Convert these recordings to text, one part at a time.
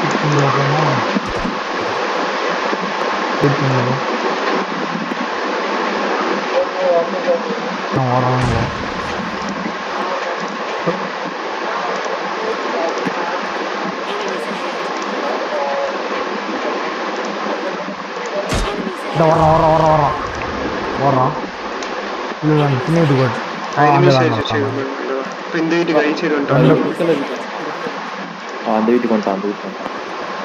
பார்க்கலாமா வெயிட் பண்ணுங்க நான் வரானுங்க இந்த வர்றான் வர்றான் வர்றான் வர்றான் வர்றான் இல்லை அந்த சின்ன வீட்டுக்கு போயிட்டு ஆ அந்த சரி வேண்டாம் சரி வேண்டாம். இப்போ இந்த வீட்டுக்கு ரைட் சைடு ரெண்டு வந்துட்டாங்க பக்கத்துல இருக்கு. ஆ, அந்த வீட்டுக்கு வந்துட்டான் அந்த வீட்டுக்கு வந்துட்டான்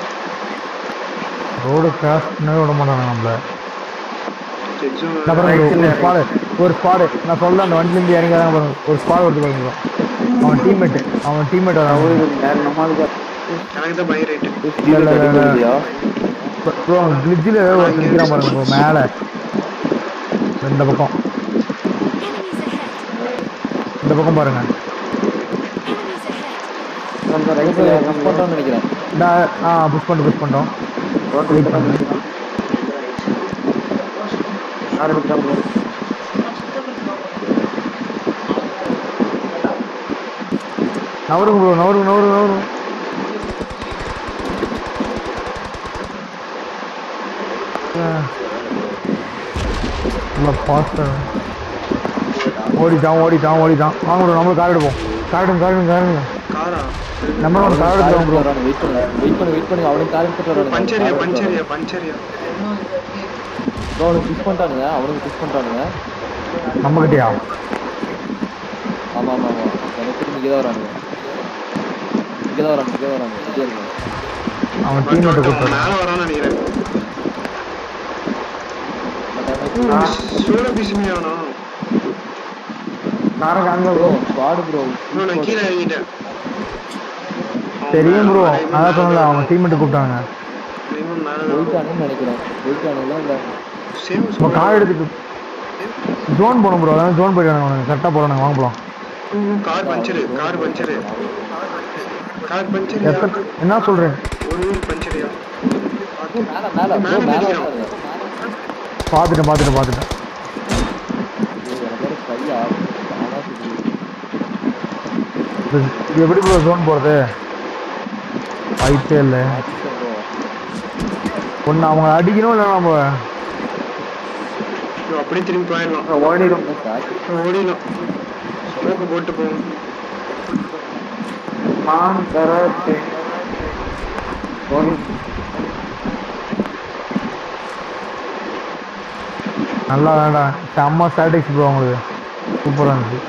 ரோடு கிராஸ் பண்ணவே விட மாட்டாங்க நம்மள எக்ஸாம் நான் பாருங்க ஒரு- ஒரு ஸ்பாடு ஒரு ஸ்பாடு நான் சொல்ல அந்த வண்டிலேருந்து இறங்கி வராங்க பாருங்க ஒரு ஸ்பாடு வருது பாருங்க அவன் டீம்மேட் அவன் டீம்மேட் எனக்கு தான் பை ரைட்டு இல்ல, இல்ல, இல்ல, இல்ல. இல்லையா ப்ரோ கிளிச்சில் ஏதோ ஒரு நிற்கிறான் பாருங்க ப்ரோ மேலே இந்த பக்கம் இந்த பக்கம் பாருங்க புஷ் பண்றான்னு நினைக்கிறேன் இந்த ஆ புஷ் பண்ணிட்டு புஷ் பண்ணிட்டோம் வெயிட் பண்ணுங்க நவருங்க ப்ரோ நவருங்க நவருங்க நவருங்க நல்லா ஃபாஸ்ட்டாக ஓடிட்டான் ஓடிட்டான் ஓடிட்டான் வாங்க ப்ரோ நம்மளும் கார் எடுப்போம் கார் எடுங்க கார் எடுங்க கார் எடுங்க காரா நம்பர் ஒன் கார் எடுத்துருவோம் ப்ரோ வெயிட் பண்ணு வெயிட் பண்ணு வெயிட் பண்ணு அவனுக்கு கார் எடுத்துட்டு வரானுங்க பஞ்சரியா பஞ்சரியா பஞ்சரியா ப்ரோ அவனுக்கு புஷ் பண்ணிட்டானுங்க அவனுக்கு புஷ் பண்ணிட்டானுங்க நம்மகிட்டயா ஆமா ஆமா ஆமா எனக்கு தெரிஞ்சு இங்கே தான் வரானுங்க இங்கே தான் வரானுங்க இங்கே தான் வரானுங்க இங்கே இருங்க அவன் டீம்மேட்டை கூப்பிட்டு மேலே வரான்னு நினைக்கிறேன் சூட பிசுமியானா ப்ரோ ஸ்குவாடு ப்ரோ இன்னும் நான் கீழே இறங்கிட்டேன் தெரியும் ப்ரோ அதான் சொன்னல அவங்க டீம்மேட்டை கூப்பிட்டாங்க இன்னும் மேலே போயிட்டானுன்னு நினைக்கிறேன் போயிட்டானுங்களா இல்லை சேம் நம்ம கார் எடுத்துட்டு ஜோன் போகணும் ப்ரோ அதான் ஜோன் போயிட்டானுங்க அவனுங்க கரெக்டாக போகிறானுங்க வாங்க போகலாம் car puncture car puncture car பஞ்சரியா எத்தனை என்ன சொல்கிறேன் ஒரு வீல் பஞ்சரியா மேல மேல ப்ரோ மேல மேல நிக்கிறான். வரானுங்க பார்த்துட்டேன் பார்த்துட்டேன் பார்த்துட்டேன் ஐயோ, எனக்கு வேற கை ஆடுது. தானா சுத்துது. இது இது எப்படி ப்ரோ ஜோன் போகிறது வாய்ப்பே இல்லை அடிச்சேன் bro. ஒன்று அவங்க அடிக்கணும் இல்லை நம்ம ஐயோ, அப்படியே திரும்பி போயிடலாம் என்ன சாக்கு? ஓடிடலாம் ஸ்மோக்கு போட்டு போகும் நல்லா வேண்டாம் செம்ம ஸ்டாட்டிக்ஸ் ப்ரோ அவங்களுக்கு சூப்பராக இருந்துச்சு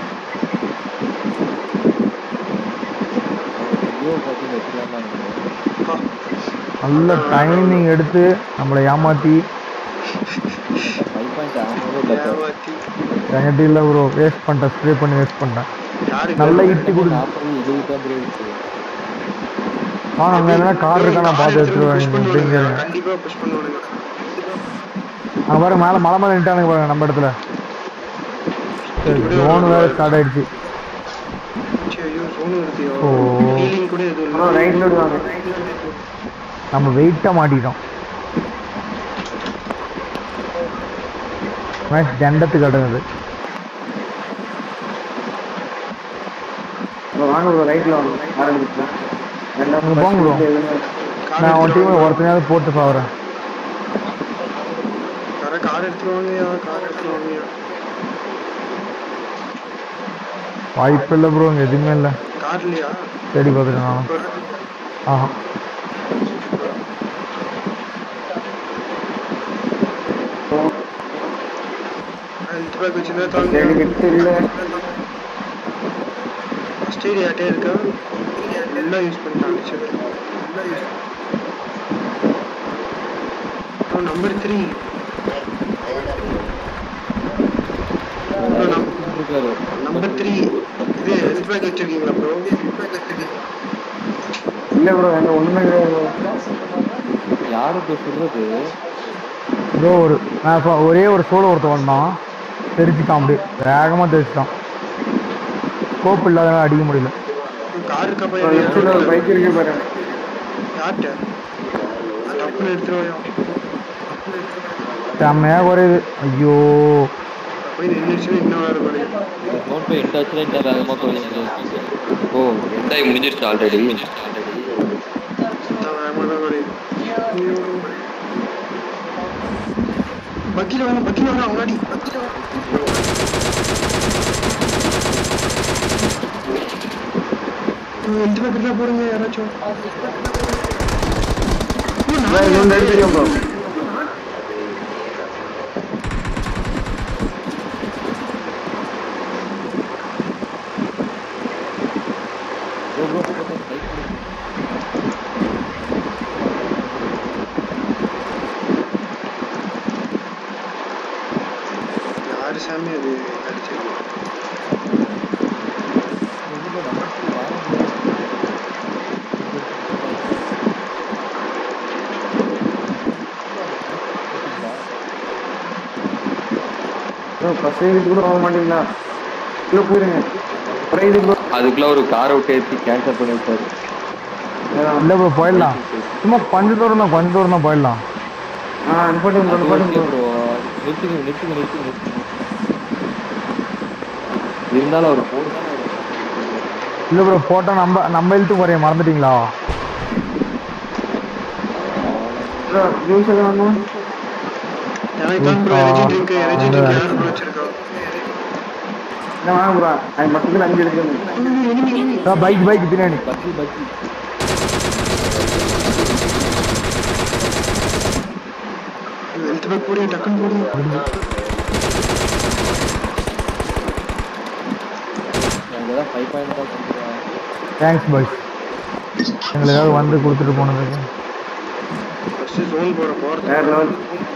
ஐயோ, பாத்தீங்க, எப்படி வந்தானுங்க. அப்பா, நல்ல டைமிங் எடுத்து நம்மளை ஏமாற்றி five point ஆகும்போது இல்ல bro. ஏமாத்தி. என்கிட்ட இல்லை ப்ரோ வேஸ்ட் பண்ணிட்டேன் ஸ்ப்ரே பண்ணி வேஸ்ட் பண்ணிட்டேன் யாருக்கு நல்ல இட்டு கொடு நாற்பது, இருபது தான் bro இருக்கு. ஆ நம்ம எதனா கார் இருக்கா நான் பார்த்து எடுத்துட்டு push வரேன் பண்ணுவானுங்க. அப்படிங்கிறேன் கண்டிப்பா புஷ் பண்ணுவானுங்க அங்கே பாருங்க மேலே மலை மேலே நின்ட்டானுங்க பாருங்க நம்ம இடத்துல ஜோன் வேறு ஸ்டார்ட் ஆயிடுச்சு சரி, ஐயோ சோனு வருதியோ ஓ. ஹீலிங் கூட எதுவும் இல்லை நம்ம வெயிட்டாக மாட்டிட்டோம் மேட்ச் தண்டத்துக்கு அடுங்குது அங்க போங்க ப்ரோ நான் உன் டீம் ஒருத்தனையாவது போட்டு பாக்குறேன் கார கார் எடுத்துருவாங்கயா கார் எடுத்துருவாங்கயா வாய்ப்பு இல்லை ப்ரோ இங்கே எதுவுமே இல்லை கார் இல்லையா தேடி பார்த்துட்டேன் நானும் ஆஹா ஹெல்த் பேக் வச்சுருந்தா தாங்க ஃபஸ்ட் எய்ட் யார்ட்டே இருக்கா எல்லாம் யூஸ் பண்ணிட்டாங்க சரி எல்லாம் யூஸ் நம்பர் த்ரீ இருக்காரு. நம்பர் த்ரீ இது ஹெல்த் பேக் வச்சிருக்கீங்களா ப்ரோ யாரு bro சொல்றது ப்ரோ ஒரு நான் சொ- ஒரே ஒரு சோலோ ஒருத்தன் வந்தான் தெரிச்சுட்டான் அப்படி வேகமாக தெரிச்சுட்டான் ஸ்கோப் இல்லாதனால அடிக்க முடியல கார் இருக்கா பையன் பைக் இருக்கு பாரு யார்கிட்ட டப்புன்னு எடுத்துருவாயா செம்மையாக குறையுது ஐயோ அப்படி நின்றுச்சுன்னா இன்னும் வேறு குறையும் ஃபோன் போய் எண்ட் ஆச்சுன்னா இன்னும் வேகமா போயிடுச்சு ஓ எண்டாகி முடிஞ்சிருச்சு ஆல்ரெடி பக்கில வேணும் பக்கில வேணும் முன்னாடி பக்கில எந்த பக்கத்துல போடுங்க யாராச்சும் இன்னொன்று அடிச்சிருக்கேன் ப்ரோ ப்ரோ ப்ரோ பக்கத்துல பைக் யாரு சாமி அது அடிச்சது ப்ரோ ஃபர்ஸ்ட் எய்டு கூட வாங்க மாட்டீங்களா இல்லை போயிருங்க அப்புறம் இது ப்ரோ அதுக்குள்ள ஒரு கார் விட்டு ஏற்றி கேன்சல் பண்ணி விட்டாரு இல்லை ப்ரோ போயிடலாம் சும்மா கொஞ்ச தூரம் தான் கொஞ்ச தூரம் தான் போயிடலாம் ஆ அனுப்பட்டும் ப்ரோ அனுப்பட்டும் ப்ரோ ப்ரோ நிறுத்துங்க நிறுத்துங்க நிறுத்துங்க நிறுத்துங்க இருந்தாலும் அவர் போடு இல்லை ப்ரோ போட்டால் நம்ம நம்ம இழுத்து குறைய மறந்துட்டீங்களா ப்ரோ ஜூஸ் எதாவது வாங்க எனக்கு தான் bro energy drink energy drink யார் ப்ரோ வச்சிருக்கா என்ன வாங்க ப்ரோ அது மொத்தத்தில் அஞ்சு எடுக்கணும் பைக் பைக் பின்னாடி பக்கி பக்கி ஹெல்த் பேக் போடு டக்குன்னு போடு எனக்கு தான் ஃபைவ் பாயிண்ட் தான் கொடுக்குறேன் தேங்க்ஸ் பாய்ஸ் எங்களுக்காக வந்து கொடுத்துட்டு போனதுக்கு ஃபர்ஸ்ட் ஜோன் போற போறது வேற லெவல்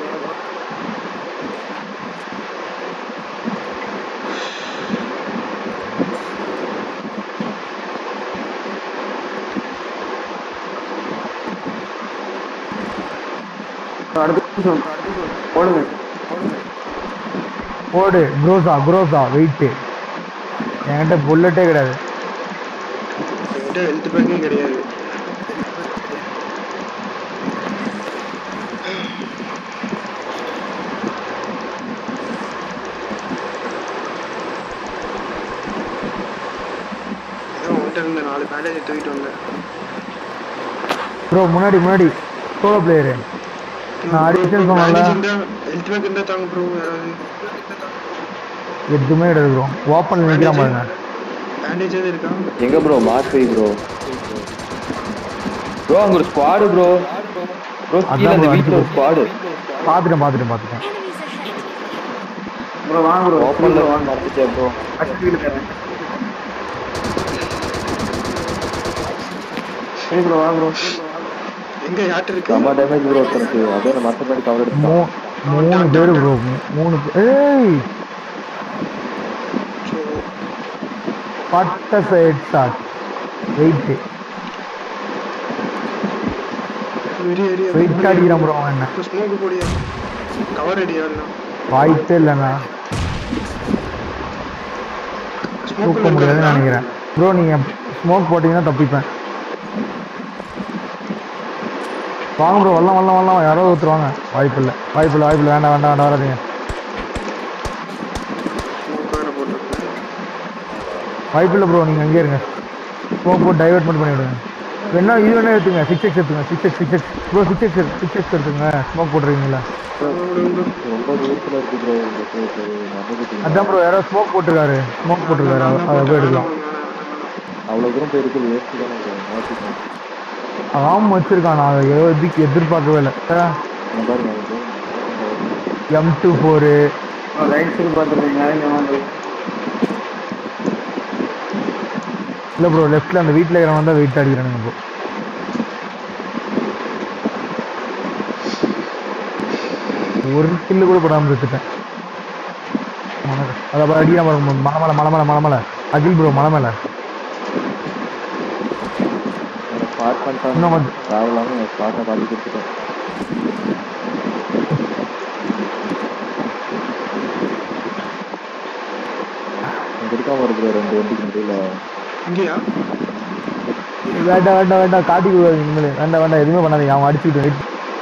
அடுத்த zone. போடுங்க போடு குரோசா குரோசா வெயிட்டு என்கிட்ட புல்லட்டே கிடையாது என்கிட்ட ஹெல்த் பேக்கும் கிடையாது ஏதோ உன்கிட்ட இருந்த நாலு பேண்டேஜ் தூக்கிட்டு வந்தேன் ப்ரோ முன்னாடி முன்னாடி சோலோ பிளேயரு நான் அடிச்சேன்னு சொன்னேன்ல ஹெல்த் பேக் இருந்தா தாங்க ப்ரோ யாராவது எதுவுமே கிடையாது ப்ரோ ஓப்பனில் நிற்கிறான் பாருங்க பேண்டேஜ் எது இருக்கா எங்க ப்ரோ மாற்றி ப்ரோ ப்ரோ அங்க ஒரு ஸ்குவாடு ப்ரோ ப்ரோ கீழே அதான் அந்த bro, வீட்டில் ஒரு ஸ்குவாடு பார்த்துட்டேன் பார்த்துட்டேன் பார்த்துட்டேன் ப்ரோ வாங்க ப்ரோ ஓப்பன்ல வாங்க மாற்றிட்டேன் ப்ரோ அடிச்சுட்டு தரேன் சரி ப்ரோ வாங்க ப்ரோ எங்க யார்ட்ட இருக்கு செம்ம டேமேஜ் ப்ரோ ஒருத்தருக்கு அதே நான் மற்ற கவர் மூ எடுத்தான் மூணு பேர் ப்ரோ மூணு பேர் ஏய் So, பட்ட சைட் ஷாட் வெயிட்டு வெறி வெறி வெயிட் அடிக்கிறான் ப்ரோ அவன் என்ன ஸ்மோக் போடியா கவர் அடியா எல்லாம் வாய்ப்பே இல்லைண்ணா தூக்க முடியாதுன்னு நினைக்கிறேன் ப்ரோ நீங்கள் ஸ்மோக் போட்டிங்கன்னா தப்பிப்பேன் வாங்க ப்ரோ வரலாம் வரலாம் வரலாம் யாரோ ஒருத்தர் வாங்க வாய்ப்பு இல்லை வாய்ப்பு இல்லை வாய்ப்பு இல்லை வேண்டாம் வேண்டாம் வேண்டாம் வராதீங்க ஸ்மோக் வேற போட்டிருக்கேன் வாய்ப்பு இல்லை ப்ரோ நீங்கள் அங்கேயே இருங்க ஸ்மோக் போட்டு டைவர்ட் மட்டும் பண்ணி விடுங்க வேணா இது வேணா எடுத்துங்க சிக்ஸ் எக்ஸ் எடுத்துங்க six X six X bro six X six X எடுத்துங்க ஸ்மோக் போட்டுருக்கீங்களா ரொம்ப தூரத்தில் இருக்கு ப்ரோ இந்த place. நமக்கு அதான் ப்ரோ யாரோ ஸ்மோக் போட்டிருக்காரு ஸ்மோக் போட்டிருக்காரு அதை- அதை போய் எடுக்கலாம் அவ்வளோ தூரம் போயிருக்கு வேஸ்ட்டு தானே ப்ரோ மாற்றிட்டேன் ஆம் வச்சிருக்கான் நான் அதை எதுக்கு எதிர்பார்க்கவே இல்லை அங்கே பாருங்க அது M two four right side பார்த்துருக்கீங்க இங்கே வாங்க இல்லை ப்ரோ லெஃப்ட்டில் அந்த வீட்டில் இருக்கிறவன் தான் வெயிட் அடிக்கிறானுங்க ப்ரோ ஒரு கில்லு கூட போடாமல் எடுத்துட்டேன் அதை அடிக்கிறான் பாருங்க மலை மலை மலை மலை மலை மலை அகில் ப்ரோ மலை மேலே ஸ்பாட் பண்ணிட்டாங்க இன்னும் கொஞ்சம் தேவையில்லாமல் ஸ்பாட்டை காட்டி கொடுத்துட்டேன் இங்கே இருக்காம இருக்கு ரெண்டு வண்டிக்கு நடுவில் இங்கேயா வேண்டாம் வேண்டாம் வேண்டாம் காட்டி கொடுக்காது இனிமேல் வேண்டாம் வேண்டாம் எதுவுமே பண்ணாதீங்க அவன் அடிச்சுக்கிட்டு வெயிட்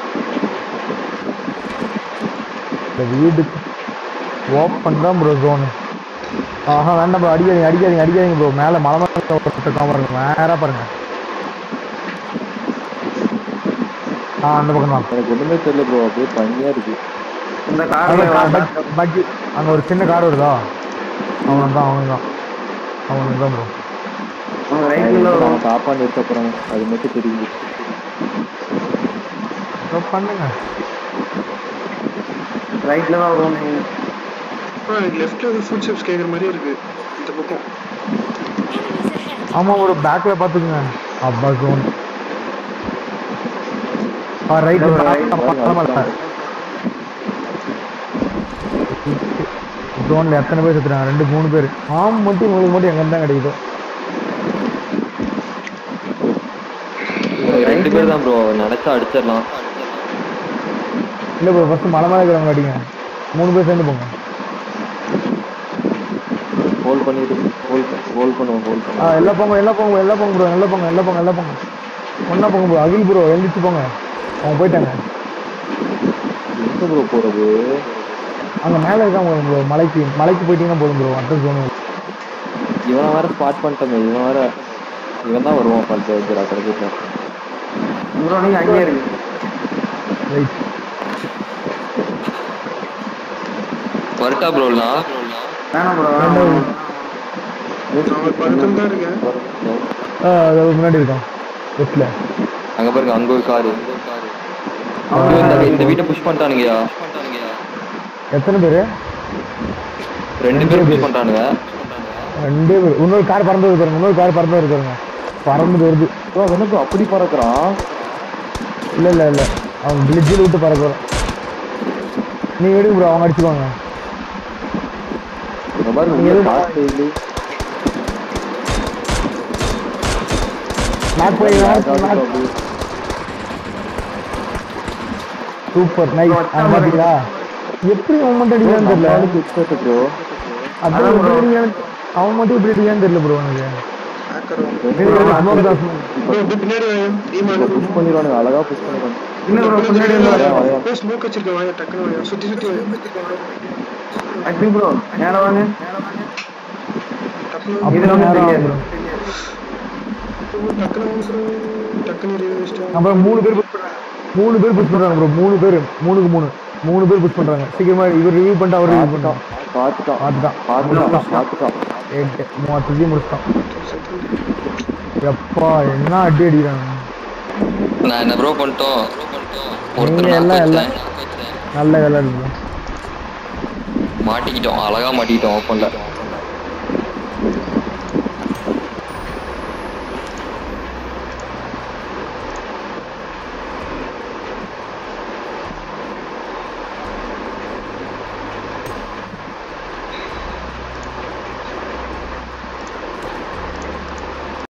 இந்த வீடு ஓப்பன் தான் ப்ரோ ஜோனு ஆஹா வேண்டாம் ப்ரோ அடிக்காதீங்க அடிக்காதீங்க அடிக்காதீங்க ப்ரோ மேலே மலை மேலே ஒருத்தர் பாருங்க நேராக பாருங்க ஆ அந்த பக்கம் தான் எனக்கு ஒண்ணுமே தெரியல ப்ரோ அப்படியே தனியா இருக்கு இந்த கார்ல பக்கி அங்க ஒரு சின்ன கார் வருதா அவன் தான் அவன் தான் அவன் தான் ப்ரோ அவங்க ரைட்ல நான் சாப்பாடு எடுத்த போறாங்க அது மட்டும் தெரியுது பண்ணுங்க ரைட்ல தான் வருவோம் நீங்க ஆ எனக்கு லெஃப்ட்ல வந்து ஃபுட் ஸ்டெப்ஸ் கேட்குற மாதிரியே இருக்கு இந்த பக்கம் ஆமா ஒரு பேக்ல பாத்துக்கங்க அப்பா ஜோன் ஆ ரைட் ஜோன்ல எத்தனை பேர் சுத்துறாங்க ரெண்டு மூணு பேர் ஆம் மட்டும் உங்களுக்கு மட்டும் எங்க தான் கிடைக்குதோ இவங்க ரெண்டு பேர் தான் ப்ரோ நினைச்சா அடிச்சிடலாம் இல்ல ப்ரோ ஃபர்ஸ்ட் மலை மேல இருக்கிறவங்க அடிங்க மூணு பேர் சேர்ந்து போங்க ஹோல்ட் பண்ணிட்டு ஹோல்ட் ஹோல்ட் பண்ணுவோம் ஹோல்ட் ஆ பண்ணுவோம் எல்லாம் போங்க எல்லாம் போங்க எல்லாம் போங்க ப்ரோ எல்லாம் போங்க எல்லாம் போங்க எல்லாம் போங்க ஒண்ணா போங்க ப்ரோ அகில் ப்ரோ எழுந்திரிச்சு போங்க அவங்க போயிட்டாங்க எங்க ப்ரோ போறது அங்க மேல இருக்காங்க ப்ரோ மலைக்கு மலைக்கு போயிட்டீங்கன்னா போதும் ப்ரோ அடுத்த ஜோன் இவனை வேற ஸ்பாட் பண்ணிட்டோமே இவன் வேற இவன் தான் வருவான் பல்ஜரா கிடைக்கிட்ட ப்ரோ நீங்க அங்கேயே இருக்கு ரைட் வரட்டா ப்ரோல்னா வேணாம் ப்ரோ நான் ஒரு பக்கத்துல தான் இருக்கேன் முன்னாடி இருக்கான் லெஃப்ட்ல அங்க பாருங்க அங்க ஒரு காரு ஐயோ, இந்த இந்த வீட்டை புஷ் பண்ணிட்டானுங்கயா எத்தனை பேரு ரெண்டு பேரும் புஷ் பண்ணிட்டானுங்க ரெண்டே பேர் இன்னொரு கார் பறந்து வருது பாருங்க இன்னொரு கார் பறந்து வருது பாருங்க பறந்து வருது ப்ரோ என்ன ப்ரோ அப்படி பறக்குறான் இல்ல இல்ல இல்ல அவன் பிளிட்ஜில் விட்டு பறக்க வரும் நீங்க எடுங்க ப்ரோ அவங்க அடிச்சுக்குவாங்க இந்த மாதிரி நீங்க உள்ள எதுவும் காசு இல்லை நாக் பண்ணி சூப்பர் நைஸ் அவங்க பாத்தீங்களா எப்படி அவன் மட்டும் அடிக்கிறான்னு தெரியல எக்ஸ்பர்ட் ப்ரோ அதான் எப்படி அடிக்கிறான்னு அவன் மட்டும் எப்படி அடிக்கிறான்னு தெரியல ப்ரோ எனக்கு ஹேக்கர் smoke தான் smoke. ப்ரோ இப்படி பின்னாடி வாங்க ஈமான் புஷ் பண்ணிடுவானுங்க அழகா புஷ் பண்ணிடுவாங்க இல்ல ப்ரோ பின்னாடி வந்து ப்ரோ ஸ்மோக் வச்சிருக்கேன் வாங்க டக்குனு வாங்க சுத்தி சுத்தி வாங்க அக்னி ப்ரோ மேல வாங்க டக்குனு அப்படி இதுல வந்து நேரா தெரியாது. வந்துரும். டக்குனு வாங்க ப்ரோ டக்குனு ரிவ்யூ வச்சிட்டேன் அப்புறம் மூணு பேர் push பண்றாங்க. மூணு பேர் புஷ் பண்றாங்க ப்ரோ மூணு பேர் மூணுக்கு மூணு மூணு பேர் புஷ் பண்றாங்க சீக்கிரமா இவர் ரிவ்யூ பண்ணிட்டு அவர் ரிவ்யூ பண்ணிட்டான் பார்த்துட்டான் பார்த்துட்டான் பார்த்துட்டான் பார்த்துட்டான் எட்டு மூவத்தஞ்சு முடிச்சிட்டான் எப்பா என்ன அடி அடிக்கிறாங்க நான் என்ன ப்ரோ பண்ணிட்டோம் நீங்க எல்லாம் எல்லாம் நல்ல வேலை இருக்கு மாட்டிக்கிட்டோம் அழகா மாட்டிக்கிட்டோம் ஓப்பன்ல